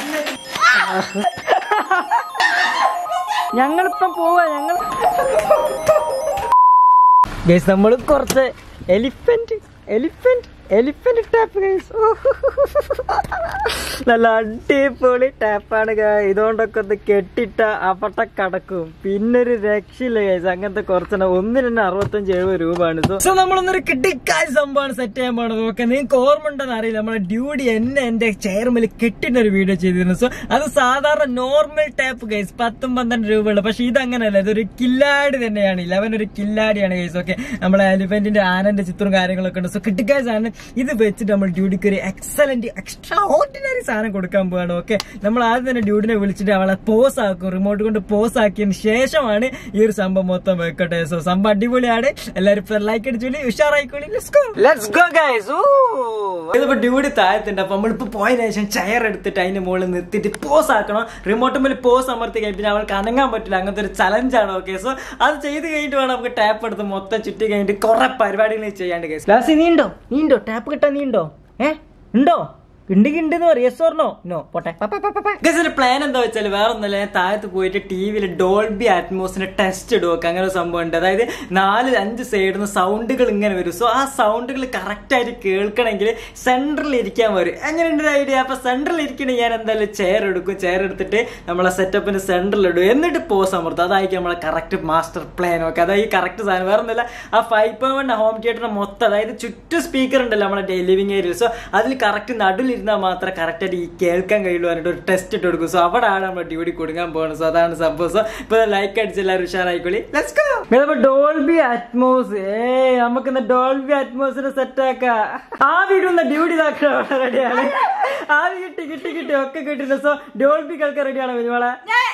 ഞങ്ങളിപ്പം പോവാ ഞങ്ങൾ ഗൈസ് നമ്മൾ കുറച്ച് elephant elephant elephant tap guys നല്ല അടിപൊളി ടാപ്പാണ് ഇതുകൊണ്ടൊക്കെ ഒന്ന് കെട്ടിട്ട അപ്പട്ട കടക്കും പിന്നെ ഒരു രക്ഷയില്ല ഗൈസ് അങ്ങനത്തെ കുറച്ചെണ്ണം ഒന്നിന് തന്നെ അറുപത്തഞ്ച് എഴുപത് രൂപയാണ് സോ സോ നമ്മളൊന്നൊരു കിട്ടിക്കായ സംഭവമാണ് സെറ്റ് ചെയ്യാൻ പോണത് ഓക്കെ നിങ്ങൾക്ക് ഓർമ്മ ഉണ്ടെന്ന് അറിയില്ല നമ്മളെ ഡ്യൂട്ടി എന്നെ എന്റെ ചെയർമേൽ കെട്ടിട്ട് ഒരു വീഡിയോ ചെയ്തിരുന്നു സോ അത് സാധാരണ നോർമൽ ടാപ്പ് ഗൈസ് പത്തും പന്ത്രണ്ട് രൂപയുള്ള പക്ഷെ ഇതങ്ങനെയല്ല ഇതൊരു കില്ലാടി തന്നെയാണ് ഇലവൻ ഒരു കില്ലാടിയാണ് ഗൈസ് ഓക്കെ നമ്മളെ എലിഫന്റിന്റെ ആനന്റെ ചിത്രവും കാര്യങ്ങളൊക്കെ ഉണ്ട് സോ കിട്ടിക്കായ സാധനം ഇത് വെച്ചിട്ട് നമ്മൾ ഡ്യൂട്ടിക്ക് ഒരു എക്സലന്റ് എക്സ്ട്രാ ഓർഡിനറി സാധനം കൊടുക്കാൻ പോവാണ് ഓക്കെ നമ്മൾ ആദ്യം തന്നെ ഡ്യൂട്ടിനെ വിളിച്ചിട്ട് അവളെ പോസ് ആക്കും റിമോട്ട് കൊണ്ട് പോസ് ആക്കിയതിന് ശേഷമാണ് ഈ ഒരു സംഭവം മൊത്തം വെക്കട്ടെ സോ സംഭവം അടിപൊളിയാണ് എല്ലാവരും ലൈക്ക് അടിച്ചോളി ഉഷാറായിക്കോളി ലെറ്റ്സ് ഗോ ഗൈസ് ഇതിപ്പോ ഡ്യൂട്ടി താഴത്തുണ്ട് അപ്പൊ നമ്മളിപ്പോ പോയതിനു ശേഷം ചെയർ എടുത്തിട്ട് അതിന്റെ മുകളിൽ നിർത്തിയിട്ട് പോസ് ആക്കണം റിമോട്ട് മേലെ പോസ് അമർത്തി കഴിഞ്ഞാൽ പിന്നെ അവൾക്ക് അനങ്ങാൻ പറ്റില്ല അങ്ങനത്തെ ഒരു ചലഞ്ചാണ് ഓക്കെ സോ അത് ചെയ്ത് കഴിഞ്ഞിട്ട് വേണം നമുക്ക് ടാപ്പ് എടുത്ത് മൊത്തം ചുറ്റി കഴിഞ്ഞിട്ട് കുറെ പരിപാടികൾ ചെയ്യാണ്ട് ഗൈസ് ലാസ്റ്റ് നീണ്ടോ നീണ്ടോ ടാപ്പ് കിട്ടാൻ നീണ്ടോ ഏ ഉണ്ടോ ഉണ്ടെങ്കിൽ ഉണ്ടെന്ന് പറയും യെസ് ഓർണോ നോ പോട്ടെ ഒരു പ്ലാൻ എന്താ വെച്ചാൽ വേറെ ഒന്നല്ല ഞാൻ താഴത്ത് പോയിട്ട് ടി വിയിൽ ഡോൾബി അറ്റ്മോസിന്റെ ടെസ്റ്റ് ഇടും ഒക്കെ അങ്ങനെ ഒരു സംഭവം ഉണ്ട് അതായത് നാല് അഞ്ച് സൈഡിൽ നിന്ന് സൗണ്ടുകൾ ഇങ്ങനെ വരും സോ ആ സൗണ്ടുകൾ കറക്റ്റ് ആയിട്ട് കേൾക്കണമെങ്കിൽ സെന്ററിൽ ഇരിക്കാൻ വരും അങ്ങനെയുണ്ട് ഒരു ഐഡിയ അപ്പൊ സെന്ററിൽ ഇരിക്കണേ ഞാൻ എന്തായാലും ചെയർ എടുക്കും ചെയർ എടുത്തിട്ട് നമ്മളെ സെറ്റപ്പിന് സെന്ററിൽ ഇടും എന്നിട്ട് പോസ് അമർത്തും അതായിരിക്കും നമ്മളെ കറക്റ്റ് മാസ്റ്റർ പ്ലാൻ ഒക്കെ അതായത് ഈ കറക്റ്റ് സാധനം വേറെ ഒന്നുമില്ല ആ ഫൈവ് പോയിന്റ് ഹോം തിയേറ്ററിന് മൊത്തം അതായത് ചുറ്റും സ്പീക്കർ ഉണ്ടല്ലോ നമ്മളെ ലിവിംഗ് ഏരിയയിൽ സോ അതിൽ കറക്റ്റ് നടുവിലിരുന്നാൽ മാത്രമേ കറക്റ്റ് ആയിട്ട് ഈ കേൾക്കാൻ കഴിയുള്ളൂ പറഞ്ഞിട്ട് ഒരു ടെസ്റ്റ് ഇട്ട് കൊടുക്കും സോ അവിടെയാണ് നമ്മൾ ഡ്യൂട്ടി കൊടുക്കാൻ പോകുന്നത് സോ അതാണ് സംഭവം സോ ഇപ്പൊ ലൈക്ക് അടിച്ച് എല്ലാവരും ഉഷാറായിക്കോളി ഡോൾബി അറ്റ്മോസ് ഏ നമുക്ക് ഇന്ന് ഡോൾബി അറ്റ്മോസിനെ സെറ്റ് ആക്കാം ആ വീട് ഡ്യൂട്ടി ഇതാക്കണം റെഡിയാണ് ആവി കിട്ടി കിട്ടി കിട്ടി ഒക്കെ കിട്ടില്ല സോ ഡോൾബി കേൾക്കാൻ റെഡിയാണോ കുഞ്ഞുമോളെ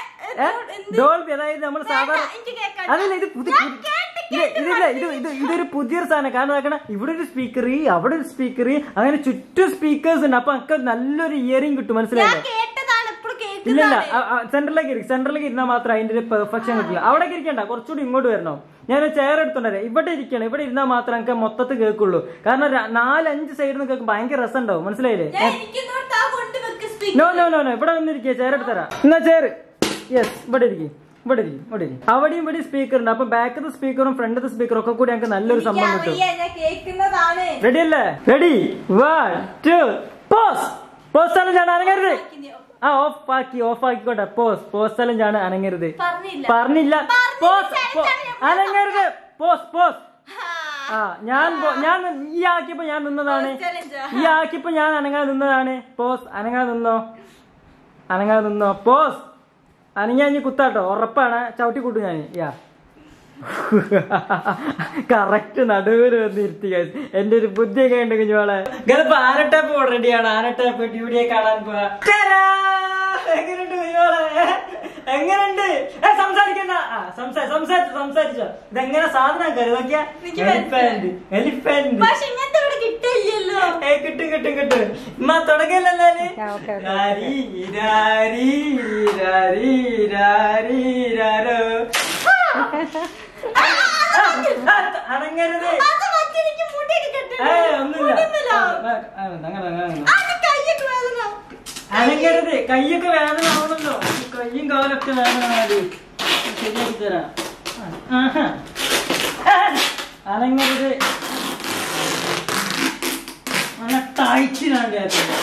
ഡോൾബി അതായത് നമ്മൾ സാധാരണ അതല്ല ഇത് പുതിയ ഇത് ഇതില്ല ഇത് ഇത് ഇതൊരു പുതിയൊരു സാധനം കാരണം നോക്കണം ഇവിടെ ഒരു സ്പീക്കർ അവിടെ ഒരു സ്പീക്കർ അങ്ങനെ ചുറ്റും സ്പീക്കേഴ്സ് ഉണ്ട് അപ്പൊ ഒക്കെ നല്ലൊരു ഇയറിംഗ് കിട്ടും മനസ്സിലായില്ലേ കേട്ടതാണ് എപ്പോഴും ഇല്ലില്ല സെന്ററിലേക്ക് ഇരിക്കും സെന്ററിലേക്ക് ഇരുന്നാൽ മാത്രം അതിന്റെ ഒരു പെർഫെക്ഷൻ കിട്ടില്ല അവിടെ ഇരിക്കണ്ട കുറച്ചുകൂടി ഇങ്ങോട്ട് വരണം ഞാൻ ചെയർ എടുത്തോണ്ടേ ഇവിടെ ഇരിക്കണം ഇവിടെ ഇരുന്നാൽ മാത്രം എനിക്ക് മൊത്തത്തിൽ കേൾക്കുള്ളൂ കാരണം ര- നാലഞ്ച് സൈഡിൽ നിന്ന് കേൾക്കും ഭയങ്കര രസം ഉണ്ടാവും മനസ്സിലായില്ലേ നോ നോ നോ നോ ഇവിടെ വന്നിരിക്കുക ചെയർ എടുത്തരാ എന്നാ ചെയർ യെസ് ഇവിടെ ഇരിക്കും ഇവിടെ ഇരിക്കും ഇവിടെ ഇരിക്കും അവിടെയും ഇവിടെ സ്പീക്കർ ഉണ്ട് അപ്പൊ ബാക്കത്തെ സ്പീക്കറും ഫ്രണ്ടത്തെ സ്പീക്കറും ഒക്കെ കൂടി ഞങ്ങൾക്ക് നല്ലൊരു സംഭവം കിട്ടും കേൾക്കുന്നതാണ് റെഡി അല്ലേ ready one two pause pause challenge ആണ് അനങ്ങരുത് ആ ഓഫ് ആക്കി ഓഫ് ആക്കിക്കോട്ടെ പോസ് പോസ് ചലഞ്ച് ആണ് അനങ്ങരുത് പറഞ്ഞില്ല പറഞ്ഞില്ല പറഞ്ഞില്ല, പോസ് challenge പോ- ആണ് ഞാൻ അനങ്ങരുത് പോസ് പോസ് ഹാ. ആ ഞാൻ പോ- ഞാൻ ഈ ആക്കിയപ്പോ ഞാൻ നിന്നതാണ് Pose challenge ആ. ഈ ആക്കിയപ്പോ ഞാൻ അനങ്ങാതെ നിന്നതാണ് പോസ് അനങ്ങാതെ നിന്നോ അനങ്ങാതെ നിന്നോ പോസ് അനങ്ങാ ഇനി കുത്താട്ടോ ഉറപ്പാണ് ചവിട്ടി കൂട്ടും ഞാൻ യാ കറക്റ്റ് നടുവിൽ വന്നിരുത്തി guys. എന്റെ ഒരു ബുദ്ധിയൊക്കെ ഉണ്ട് കുഞ്ഞുമോളെ ഗൾഫ് ആനട്ടാപ്പ് റെഡിയാണ് ആനട്ടാപ്പ് ഡ്യൂട്ടിയെ കാണാൻ പോവാ ടാ! എങ്ങനെയുണ്ട് കുഞ്ഞുമോളെ എങ്ങനെയുണ്ട് ഏ, സംസാരിക്കണ്ട ആ, സംസാ- സംസാരിച്ചോ സംസാരിച്ചോ ഇതെങ്ങനെ സാധനം കരുതാക്കിയ എനിക്ക് എലിഫന്റ് എലിഫന്റ് പക്ഷെ ഇങ്ങനത്തെ ഇവിടെ കിട്ടില്ലല്ലോ ഏ കിട്ടും കിട്ടും കിട്ടും ഉമ്മ തുടങ്ങിയല്ലേ രാരി രാരി രാരി രാരി രാരോ അനങ്ങരുത് അത് മറ്റെനിക്ക് മുടിയൊക്കെ കെട്ടണം. ഏ ഒന്നുമില്ല മുടിയുമ്മലോ? ആ, ആ, അങ്ങനെ അങ്ങനെ അങ്ങനെ അത് കയ്യൊക്കെ വേദന. അനങ്ങരുത് കൈയൊക്കെ വേദന ആവണല്ലോ കയ്യും കാലൊക്കെ വേദന മതി ശരിയാക്കി തരാം ആഹാ. ആ, അനങ്ങരുത് നല്ല ടൈറ്റിനാണ് വിചാരിച്ചത്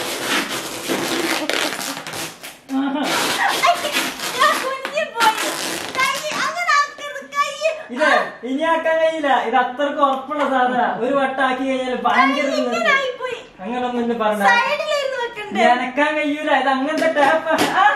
ആഹാ. ഞാൻ കുഞ്ഞി പോയി. കയ്യ് അങ്ങനെ ആക്കരുത്, കയ്യ്. ഇത് ഇനി ആക്കാൻ കഴിയില്ല ഇത് അത്രക്ക് ഉറപ്പുള്ള സാധന ഒരു വട്ടം ആക്കി കഴിഞ്ഞാൽ ഭയങ്കര കയ്യ് ഇങ്ങനെ ഇതുണ്ട്. ആയിപ്പോയി. അങ്ങനൊന്നും ഇന്ന് പറഞ്ഞ സൈഡിലിരുന്ന് വെക്കണ്ടേ? അനക്കാൻ കഴിയൂല ഇത് അങ്ങനത്തെ ടാപ്പ്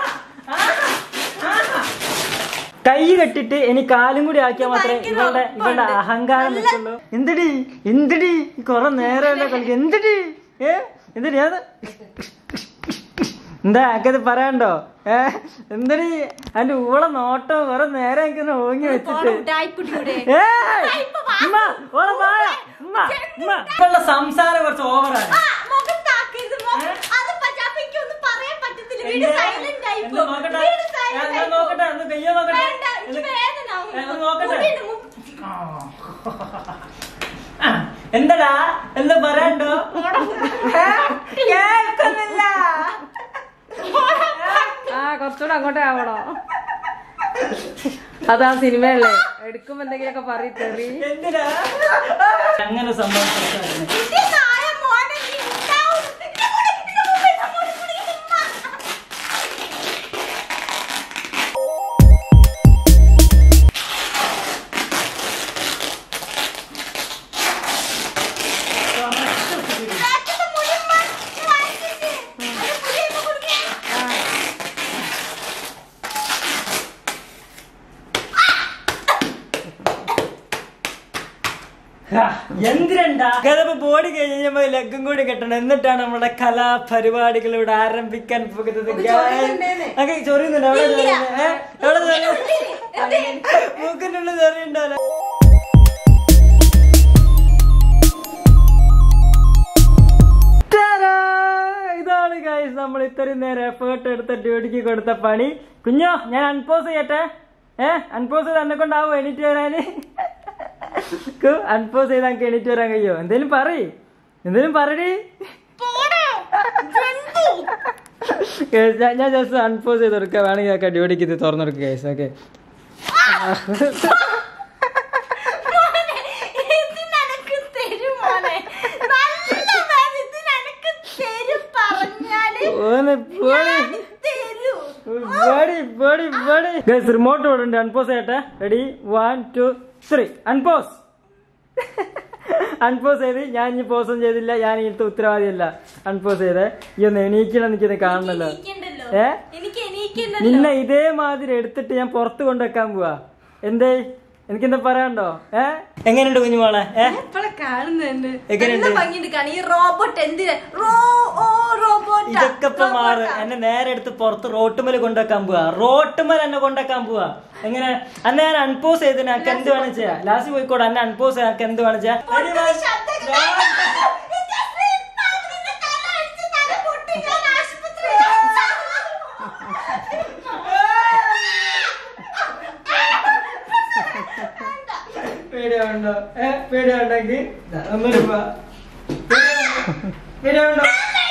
കൈ കെട്ടിട്ട് ഇനി കാലും കൂടി ആക്കിയാൽ മാത്രമേ ഭയങ്കര ഇവളുടെ ഇവളുടെ ഉറപ്പുണ്ട്. അഹങ്കാരം നല്ല- നിൽക്കുള്ളൂ എന്തിടി എന്തിടി കൊറേ നേരമല്ലേ കളിക്കുക എന്തിടി ഏ എന്തിടി അത് എന്താ എനിക്കത് പറയാണ്ടോ ഏ എന്തിടി അതിന്റെ ഊള നോട്ടം കൊറേ നേരം എനിക്ക് ഓങ്ങി വെച്ചിട്ട് പോടാ, ഉഡായിക്കുട്ടിയുടെ. ഏയ്! ഉമ്മ, ഓളെ വായ. ഉമ്മ, ഉമ്മ. ഇപ്പോഴുള്ള സംസാരം കുറച്ച് ഓവറാണ് ആ, മുഖത്താക്കരുത്, മുഖം- അത് പറ്റ- അപ്പൊ എനിക്കൊന്നും പറയാൻ പറ്റത്തില്ല. വീട് silent ആയി എന്ത് പോകും. നോക്കട്ടെ? വീട് ഞാൻ- silent ഞാൻ ആയി നോക്കട്ടെ ഒന്ന് കയ്യോ പോകും. നോക്കട്ടെ വേണ്ട, എനിക്ക് എന്ത്- വേദന ആവും. ഏ, ഒന്ന് നോക്കട്ടെ? മുടിയുണ്ട്, മു- ആ, എന്തടാ എന്താ പറയണ്ടോ ഏ? കേൾക്കുന്നില്ല പോടാ, കുറച്ചുകൂടെ അങ്ങോട്ടേ ആവണോ അതാ സിനിമയല്ലേ എടുക്കുമ്പോ എന്തെങ്കിലുമൊക്കെ പറയും തെറി എന്തിനാ അങ്ങനെ സംഭവിച്ചു ഇത് നായ മോനെ നീ ഉണ്ടാവും. ഇതിന്റെ കൂടെ ഇതിന്റെ മുമ്പിൽ നമ്മൾ കുടിക്കുമ്പോ. ബാക്കിത്തെ മുടി മറിച്ച് വാങ്ങിച്ചിട്ട് അത് മുടിയൊക്കെ കൊടുക്കാൻ. എന്തിനണ്ടാ ഗതപ്പ് ബോഡി കഴിഞ്ഞപ്പോ ലഗും കൂടി കെട്ടണം എന്നിട്ടാണ് നമ്മുടെ കലാപരിപാടികൾ ഇവിടെ ആരംഭിക്കാൻ പോകുന്നത് ഒക്കെ ചൊറിയുന്നുണ്ട് എവിടെ ചൊറിയുന്നത്? ഏ? എവിടെ ചൊറിയുന്നത്? മൂക്കിനുള്ളിൽ ചൊറിയുണ്ടല്ലോ ടാരാ! ഇതാണ് ഗൈസ് നമ്മൾ ഇത്രയും നേരം എഫേർട്ട് എടുത്ത ഡ്യൂട്ടിക്ക് കൊടുത്ത പണി കുഞ്ഞോ ഞാൻ അൺപോസ് ചെയ്യട്ടെ ഏ അൺപോസ് ചെയ്ത് എന്നെ കൊണ്ടാവോ എണീറ്റ് വരാന് അൺപോസ് ചെയ്ത് എനിക്ക് എണീറ്റ് വരാൻ കഴിയോ എന്തേലും പറയ് എന്തേലും പറയടി Guys, ഞാൻ- ഞാൻ ജസ്റ്റ് അൺപോസ് ചെയ്ത് കൊടുക്കുക വേണമെങ്കിൽ ഒക്കെ ഡ്യൂട്ടിക്ക് ഇത് തുറന്നു കൊടുക്കുക ഗൈസ് ഓക്കെ മോനെ, ഇത് നിനക്ക് തരും മോനെ. നല്ല വേദന ഇത് നിനക്ക് തരും പറഞ്ഞാല് ഓനെ പോണേ തരും. റിമോട്ട് ഇവിടെ ഉണ്ട് അൺപോസ് ചെയ്യട്ടെ ready one two three unpause unpause ചെയ്ത് ഞാൻ ഇനി പോസും ചെയ്തില്ല ഞാൻ ഇങ്ങനത്തെ ഉത്തരവാദിയല്ല അൺപോസ് ചെയ്തേ ഈ ഒന്ന് എണീക്കണം എനിക്കിത് കാണണല്ലോ എണീക്കണ്ടല്ലോ. ഏ എനിക്ക് എണീക്കണ്ടല്ലോ. നിന്നെ ഇതേമാതിരി എടുത്തിട്ട് ഞാൻ പുറത്ത് കൊണ്ടുവെക്കാൻ പോവാ എന്തേ എനിക്കെന്താ പറയാണ്ടോ ഏ എങ്ങനെയുണ്ട് കുഞ്ഞുമോളെ ഏ ഇപ്പളെ കാണുന്നുണ്ട് എങ്ങനെയുണ്ട്? നല്ല ഭംഗിയുണ്ട് കാണാൻ ഈ റോബോട്ട് എന്തിനാ റോ ഓ റോബോട്ട് ഇതൊക്കെ ഇപ്പൊ മാറ് എന്നെ നേരെ എടുത്ത് പുറത്ത് റോട്ടുമല് കൊണ്ടുവെക്കാൻ പോവാ റോട്ടുമൽ എന്നെ കൊണ്ടുവെക്കാൻ പോവാ എങ്ങനെ അന്ന് ഞാൻ അൺപോസ് ചെയ്ത് എനിക്ക് എന്ത് വേണം ചെയ്യാം ലാസ്റ്റ് പോയിക്കോട്ടെ എന്നെ അൺപോസ് ചെയ്യാൻ എനിക്ക് എന്ത് വേണം ചെയ്യാം Ready, man? പേടിയുണ്ടോ ഏ പേടിയുണ്ടെങ്കിൽ ഒന്നൂടി പോവാ പേടിയുണ്ടോ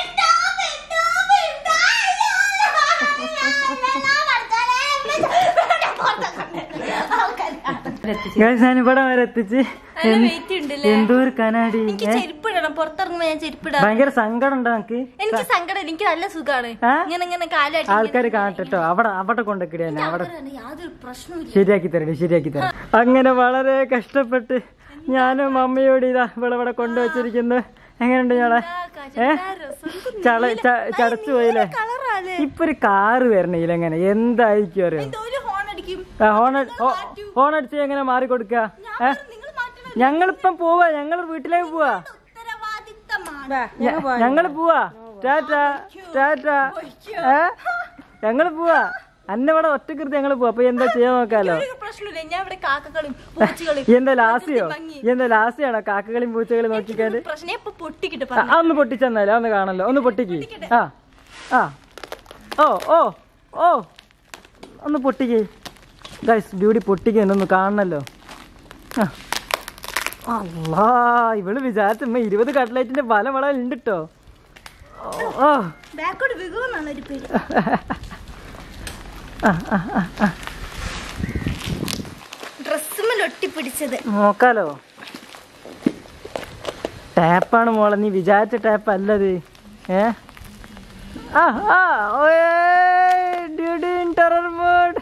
ഞാൻ ഇവിടെ വരെ എത്തിച്ച് നല്ല weight ഉണ്ടല്ലേ? എന്തോ ഒരു കനാടി എനിക്ക് ഏ? ചെരുപ്പിടണം പുറത്തിറങ്ങുമ്പോ ഞാൻ ചെരുപ്പിടാം ഭയങ്കര സങ്കടം ഉണ്ടോ എനിക്ക് എനിക്ക് സങ്കടം എനിക്ക് നല്ല സുഖാണ് ആ? ഇങ്ങനെ ഇങ്ങനെ കാലാട്ടി ആൾക്കാർ കാണട്ടോ അവിടെ അവിടെ കൊണ്ടൊക്കെ അവിടെ യാതൊരു പ്രശ്നവും ശരിയാക്കി തരടി ശരിയാക്കി തരാം അങ്ങനെ വളരെ കഷ്ടപ്പെട്ട് ഞാനും അമ്മയോട് ഇതാ ഇവിടെ ഇവിടെ കൊണ്ടുവച്ചിരിക്കുന്നു എങ്ങനെയുണ്ട് ഞങ്ങളെ ഏ ചള ച- ചടച്ചു പോയില്ലേ കളറാണ് ഇപ്പൊ ഒരു കാറ് വരണേല എങ്ങനെ എന്തായിരിക്കും അറിയോ ഒരു ഹോൺ അടിക്കും ഹോൺ ഹോൺ അടിച്ച് എങ്ങനെ മാറി കൊടുക്ക ഏ നിങ്ങൾ മാറ്റണം ഞങ്ങളിപ്പം പോവാ ഞങ്ങൾ വീട്ടിലേക്ക് പോവാ ഉത്തരവാദിത്തമാണ് ഞങ്ങൾ പോവാ ടാറ്റ ടാറ്റ ഏ ഞങ്ങൾ പോവാ അന്നെ ഇവിടെ ഒറ്റക്കൃതി ഞങ്ങൾ പോവാ അപ്പൊ എന്താ ചെയ്യാൻ നോക്കാലോ ഒരു പ്രശ്നമില്ല ഞാൻ ഇവിടെ കാക്കകളും പൂച്ചകളും ഈ എന്താ ലാസിയോ ഈ എന്താ ലാസിയാണോ കാക്കകളും പൂച്ചകളും നോക്കിക്കാല് പ്രശ്നം ഇപ്പൊ പൊട്ടിക്കിട്ട് ആ, ആ, ഒന്ന് പൊട്ടിച്ചെന്നാലോ ഒന്ന് കാണല്ലോ ഒന്ന് പൊട്ടിക്ക് ആ ആ ഓ ഓ ഓ ഒന്ന് പൊട്ടിക്ക് ഗൈസ് ഡ്യൂടി പൊട്ടിക്ക് എന്നൊന്ന് കാണണല്ലോ ആ. അല്ലാ ഇവള് വിചാരിച്ചമ്മ ഇരുപത് കട്ട്ലൈറ്റിന്റെ പല വള ഉണ്ട് കേട്ടോ ഓ ബാക്കോട് വികുന്നാണ് ഒരു പേര് ഡ്രസ്സുമ്മൽ ഒട്ടിപ്പിടിച്ചത് നോക്കാലോ ടാപ്പാണ് മോളെ നീ വിചാരിച്ച ടാപ്പ് അല്ലത് ഏ ആ ആ ഓയേ ഡ്യൂഡി ഇൻ ടെറർ മോഡ്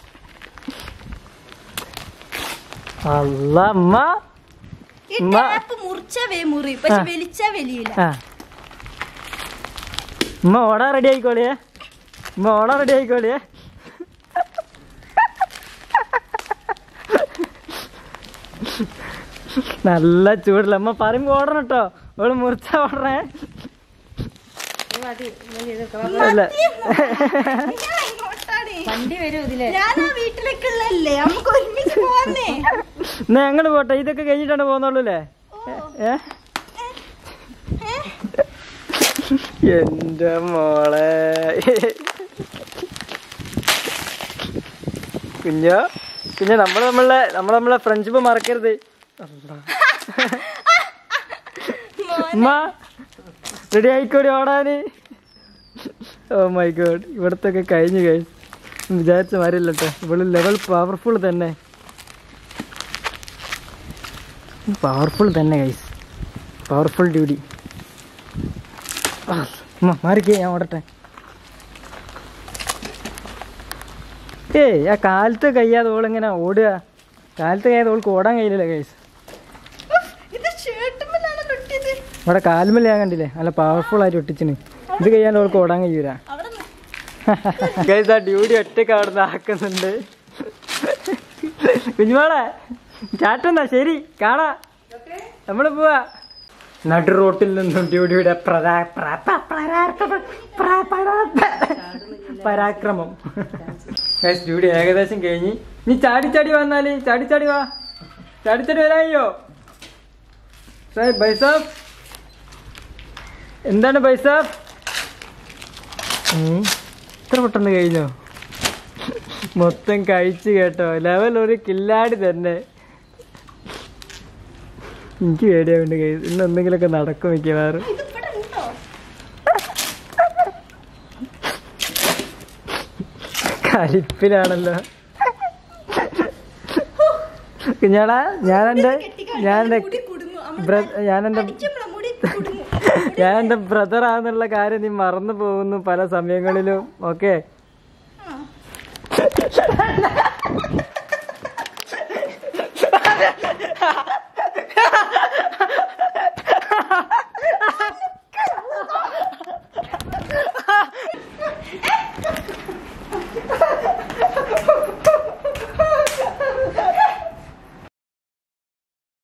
അല്ല അമ്മ ഈ ഉമ്മ. ടാപ്പ് മുറിച്ചാ വേ മുറി പക്ഷെ ആ. വലിച്ചാ വലിയില്ല ആ ഉമ്മ ഓടാ റെഡി ആയിക്കോളിയേ ഉമ്മ ഓടാ റെഡി ആയിക്കോളിയേ നല്ല ചൂടില്ല അമ്മ പറയുമ്പോ ഓടണം കേട്ടോ ഓള് മുറിച്ച ഓടണേ അല്ല ഞാൻ ഇങ്ങോട്ടാണ്. വണ്ടി വരും ഇതിലെ ഞാൻ ആ വീട്ടിലേക്കുള്ളല്ലേ നമുക്ക് ഒരുമിച്ച് പോന്നേ എന്നാ ഞങ്ങള് പോട്ടെ ഇതൊക്കെ കഴിഞ്ഞിട്ടാണ് പോകുന്നുള്ളൂ അല്ലേ ഏ എന്റെ മോളെ കുഞ്ഞോ കുഞ്ഞോ നമ്മള് നമ്മളെ നമ്മളെ നമ്മളെ ഫ്രണ്ട്ഷിപ്പ് മറക്കരുത് ഉമ്മ റെഡി ആയിക്കോടി ഓടാന് ഓ മൈ ഗോഡ് ഇവിടത്തൊക്കെ കഴിഞ്ഞു കഴിച്ചു വിചാരിച്ച മാറില്ലട്ടെ ഇവള് ലെവൽ പവർഫുൾ തന്നെ പവർഫുൾ തന്നെ ഗൈസ് പവർഫുൾ ഡ്യൂട്ടി മാറിക്കേ ഞാൻ ഓടട്ടെ ഏയ് ആ കാലത്ത് കഴിയാതെ ഓളിങ്ങനെ ഓടുക കാലത്ത് കഴിയാതെ ഓൾക്ക് ഓടാൻ കഴിയില്ല ഗൈസ് ഇത് ഷർട്ടുമ്മലാണ് കിട്ടിയത് ഇവിടെ കാലുമല്ല ഞാൻ കണ്ടില്ലേ നല്ല പവർഫുൾ ആയിട്ട് ഒട്ടിച്ചിന് ഇത് കഴിയാണ്ട് ഓൾക്ക് ഓടാൻ കഴിയൂല അവിടെ നിന്ന് ഗൈസ് ആ ഡ്യൂട്ടി ഒറ്റക്ക് അവിടെ നിന്ന് ആക്കുന്നുണ്ട് കുഞ്ഞുമോളെ ചാറ്റെന്നാ ശരി കാണാ നമ്മള് പോവാ നടു റോട്ടിൽ നിന്നും ഡ്യൂട്ടിയുടെ പ്രധാ- പ്ര- പ്ര- പരാക്രമം പ്ര- പരാ- പരാക്രമം ഗൈസ് ഡ്യൂട്ടി ഏകദേശം കഴിഞ്ഞ് നീ ചാടി ചാടി വന്നാല് ചാടി ചാടി വാ ചാടി ചാടി വരായോ ബൈസാബ് എന്താണ് ബൈസാബ് ഉം. ഇത്ര പെട്ടെന്ന് കഴിഞ്ഞോ മൊത്തം കഴിച്ചു കേട്ടോ ലെവൽ ഒരു കില്ലാടി തന്നെ എനിക്ക് പേടിയാവുണ്ട് കൈ ഇന്ന് എന്തെങ്കിലുമൊക്കെ നടക്കും മിക്കവാറും ഇത് ഇവിടെ ഉണ്ടോ കലിപ്പിലാണല്ലോ കുഞ്ഞാടാ ഞാൻ എൻ്റെ ഞാൻ എൻ്റെ മുടി കുടുങ്ങും അമ്മ ബ്ര- ഞാൻ എൻ്റെ നമ്മളെ മുടി കുടുങ്ങും ഞാൻ എൻ്റെ ബ്രദറാന്നുള്ള കാര്യം നീ മറന്നു പോകുന്നു പല സമയങ്ങളിലും ഓക്കെ ആ.